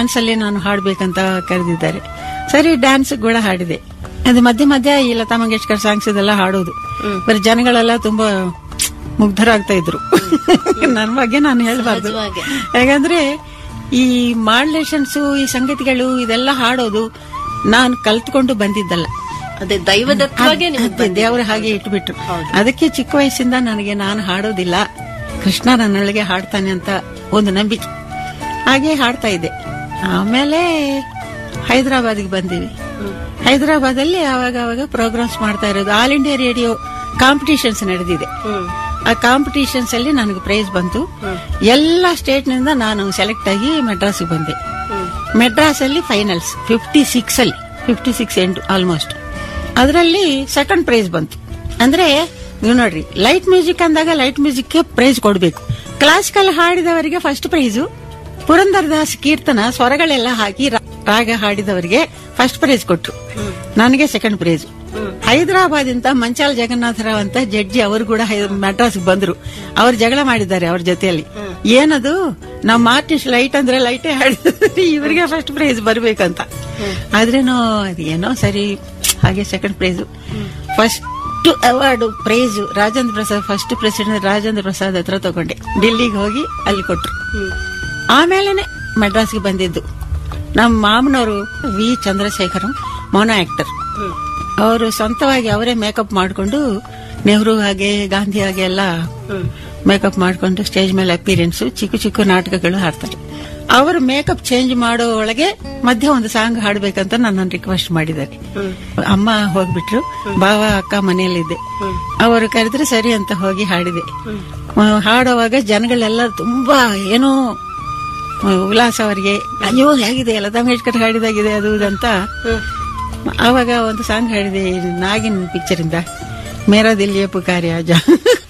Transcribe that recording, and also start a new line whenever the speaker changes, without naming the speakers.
Dance ಅಲ್ಲಿ ನಾನು ಹಾಡ್ಬೇಕಂತ ಕರೆದಿದ್ದಾರೆ ಸರಿ ಡ್ಯಾನ್ಸ್ ಕೂಡ ಹಾಡಿದೆ ಅದು ಮಧ್ಯೆ ಮಧ್ಯೆ ಈ ಲತಾ ಮಂಗೇಶ್ಕರ್ ಸಾಂಗ್ಸ್ ಇದೆಲ್ಲ ಹಾಡೋದು ಬರೀ ಜನಗಳೆಲ್ಲ ತುಂಬಾ ಮುಗ್ಧರಾಗ್ತಾ ಇದ್ರು ನನ್ನ ಬಗ್ಗೆ ನಾನು ಹೇಳ್ಬಾರ್ದು
ಸಹಜವಾಗಿ.
ಯಾಕಂದ್ರೆ ಈ ಮಾಡ್ಲೇಷನ್ಸ್ ಈ ಸಂಗತಿಗಳು ಇದೆಲ್ಲ ಹಾಡೋದು ನಾನು ಕಲ್ತ್ಕೊಂಡು ಬಂದಿದ್ದಲ್ಲ
ಅದೇ ದೈವದತ್ತವಾಗಿ ನಿಮ್ಗೆ
ಅದೇ ದೇವರು ಹಾಗೆ ಇಟ್ಬಿಟ್ರು ಅದಕ್ಕೆ ಚಿಕ್ಕ ವಯಸ್ಸಿಂದ ನನಗೆ ನಾನು ಹಾಡೋದಿಲ್ಲ ಕೃಷ್ಣ ನನ್ನೊಳಗೆ ಹಾಡ್ತಾನೆ ಅಂತ ಒಂದು ನಂಬಿಕೆ ಹಾಗೆ ಹಾಡ್ತಾ ಇದ್ದೆ ಆಮೇಲೆ ಹೈದರಾಬಾದ್ಗೆ ಬಂದೀವಿ ಹೈದರಾಬಾದ್ ಅಲ್ಲಿ ಆವಾಗ ಆವಾಗ ಪ್ರೋಗ್ರಾಮ್ಸ್ ಮಾಡ್ತಾ ಇರೋದು ಆಲ್ ಇಂಡಿಯಾ ರೇಡಿಯೋ ಕಾಂಪಿಟಿಷನ್ಸ್ ನಡೆದಿದೆ
ಹ್ಮ್
ಆ ಕಾಂಪಿಟಿಷನ್ಸ್ ಅಲ್ಲಿ ನನಗೆ ಪ್ರೈಸ್ ಬಂತು ಎಲ್ಲ ಸ್ಟೇಟ್ ನಿಂದ ನಾನು ಸೆಲೆಕ್ಟ್ ಆಗಿ ಮೆಡ್ರಾಸ್ಗೆ ಬಂದೆ
ಹ್ಮ್
ಮೆಡ್ರಾಸ್ ಅಲ್ಲಿ ಫೈನಲ್ಸ್ ಫಿಫ್ಟಿ ಸಿಕ್ಸ್ ಅಲ್ಲಿ ಫಿಫ್ಟಿ ಸಿಕ್ಸ್ ಎಂಟು ಆಲ್ಮೋಸ್ಟ್ ಅದರಲ್ಲಿ ಸೆಕೆಂಡ್ ಪ್ರೈಸ್ ಬಂತು ಅಂದ್ರೆ ನೀವು ನೋಡ್ರಿ ಲೈಟ್ ಮ್ಯೂಸಿಕ್ ಅಂದಾಗ ಲೈಟ್ ಮ್ಯೂಸಿಕ್ ಪ್ರೈಸ್ ಕೊಡಬೇಕು ಕ್ಲಾಸಿಕಲ್ ಹಾಡಿದವರಿಗೆ ಫಸ್ಟ್ ಪ್ರೈಸು ಪುರಂದರದಾಸ್ ಕೀರ್ತನ ಸ್ವರಗಳೆಲ್ಲ ಹಾಕಿ ರಾ- ರಾಗ ಹಾಡಿದವರಿಗೆ ಫಸ್ಟ್ ಪ್ರೈಸ್ ಕೊಟ್ರು ನನಗೆ ಸೆಕೆಂಡ್ ಪ್ರೈಸ್ ಹೈದರಾಬಾದ್ ಇಂದ ಮಂಚಾಲ್ ಜಗನ್ನಾಥರಾವ್ ಅಂತ ಜಡ್ಜಿ ಅವರು ಕೂಡ ಮೆಡ್ರಾಸ್ ಬಂದ್ರು ಅವ್ರು ಜಗಳ ಮಾಡಿದ್ದಾರೆ ಅವ್ರ ಜೊತೆಯಲ್ಲಿ ಏನದು ನಮ್ಮ ಆರ್ಟಿಸ್ಟ್ ಲೈಟ್ ಅಂದ್ರೆ ಲೈಟೇ ಹಾಡಿದ್ರೆ ಇವರಿಗೆ ಫಸ್ಟ್ ಪ್ರೈಸ್ ಬರ್ಬೇಕಂತ ಆದ್ರೇನೋ ಅದೇನೋ ಸರಿ ಹಾಗೆ second prize first award prize Rajendra Prasad first president Rajendra Prasad ಹತ್ರ ತಗೊಂಡೆ ಡಿಲ್ಲಿಗೆ ಹೋಗಿ ಅಲ್ಲಿ ಕೊಟ್ರು ಆಮೇಲೆನೆ ಮೆಡ್ರಾಸ್ಗೆ ಬಂದಿದ್ದು ನಮ್ಮ ಮಾಮನವರು ವಿ ಚಂದ್ರಶೇಖರಂ ಮೋನೋ ಆಕ್ಟರ್ ಅವರು ಸ್ವಂತವಾಗಿ ಅವರೇ ಮೇಕಪ್ ಮಾಡಿಕೊಂಡು ನೆಹರು ಹಾಗೆ ಗಾಂಧಿ ಹಾಗೆ ಎಲ್ಲ ಮೇಕಪ್ ಮಾಡಿಕೊಂಡು ಸ್ಟೇಜ್ ಮೇಲೆ ಅಪಿರಿಯನ್ಸ್ ಚಿಕ್ಕ ಚಿಕ್ಕ ನಾಟಕಗಳು ಹಾಡ್ತಾರೆ ಅವರು ಮೇಕಪ್ ಚೇಂಜ್ ಮಾಡೋ ಒಳಗೆ ಮಧ್ಯೆ ಒಂದು ಸಾಂಗ್ ಹಾಡ್ಬೇಕಂತ ನನ್ನ ರಿಕ್ವೆಸ್ಟ್ ಮಾಡಿದ್ದಾರೆ ಅಮ್ಮ ಹೋಗ್ಬಿಟ್ರು ಬಾವ ಅಕ್ಕ ಮನೆಯಲ್ಲಿದ್ದೆ ಅವರು ಕರೆದ್ರೆ ಸರಿ ಅಂತ ಹೋಗಿ ಹಾಡಿದೆ ಆ, ಹಾಡುವಾಗ ಜನಗಳೆಲ್ಲ ತುಂಬಾ ಏನೋ ಆ, ಉಲ್ಲಾಸ ಅವರಿಗೆ ಅಯ್ಯೋ ಹೇಗಿದೆ ಲತಾ ಮಂಗೇಶ್ಕರ್ ಹಾಡಿದಾಗಿದೆ ಅದು ಇದು ಅಂತ ಆವಾಗ ಒಂದು ಸಾಂಗ್ ಹಾಡಿದೆ ನಾಗಿನ್ ಪಿಕ್ಚರ್ ಇಂದ ಮೇರಾ ದಿಲ್ಲಿಯ ಪುಕಾರಿ ಆಜ